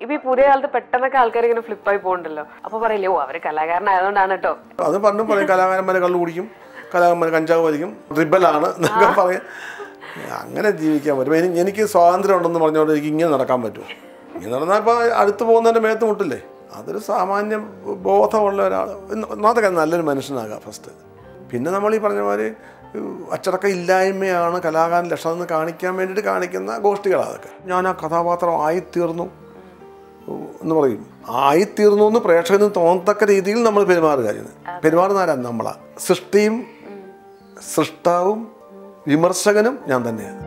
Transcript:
ഇപ്പൊ ഈ പുതിയ കാലത്ത് പെട്ടെന്നൊക്കെ ആൾക്കാർ ഇങ്ങനെ ഫ്ലിപ്പായി പോകണ്ടല്ലോ അപ്പൊ പറയില്ലേ ഓ അവര് കലാകാരനായതുകൊണ്ടാണ് കേട്ടോ അത് പണ്ടും പറയും കലാകാരന്മാരെ കള്ളു കുടിക്കും കലാകാരന്മാർ കഞ്ചാവ് വലിക്കും റിബലാണ് എന്നൊക്കെ പറയും അങ്ങനെ ജീവിക്കാൻ പറ്റും എനിക്ക് എനിക്ക് സ്വാതന്ത്ര്യം ഉണ്ടെന്ന് പറഞ്ഞുകൊണ്ട് എനിക്ക് ഇങ്ങനെ നടക്കാൻ പറ്റുമോ ഇങ്ങനെ നടന്നാൽ ഇപ്പോൾ അടുത്ത് പോകുന്നതിൻ്റെ മേത്ത് മുട്ടില്ലേ അതൊരു സാമാന്യ ബോധമുള്ള ഒരാൾ ഒന്നാമത്തെ കാര്യം നല്ലൊരു മനുഷ്യനാകാം ഫസ്റ്റ് പിന്നെ നമ്മൾ ഈ പറഞ്ഞ മാതിരി ഉം, അച്ചടക്ക ഇല്ലായ്മയാണ് കലാകാരൻ ലക്ഷണം എന്ന് കാണിക്കാൻ വേണ്ടിയിട്ട് കാണിക്കുന്ന ഗോഷ്ഠികളാണ് അതൊക്കെ ഞാൻ ആ കഥാപാത്രം ആയിത്തീർന്നു എന്ന് പറയും ആയിത്തീർന്നു എന്ന് പ്രേക്ഷകന് തോന്നത്തക്ക രീതിയിൽ നമ്മൾ പെരുമാറുക ചെയ്യുന്നത് പെരുമാറുന്ന ആരാ നമ്മളാ സൃഷ്ടിയും സൃഷ്ടാവും വിമർശകനും ഞാൻ തന്നെയാണ്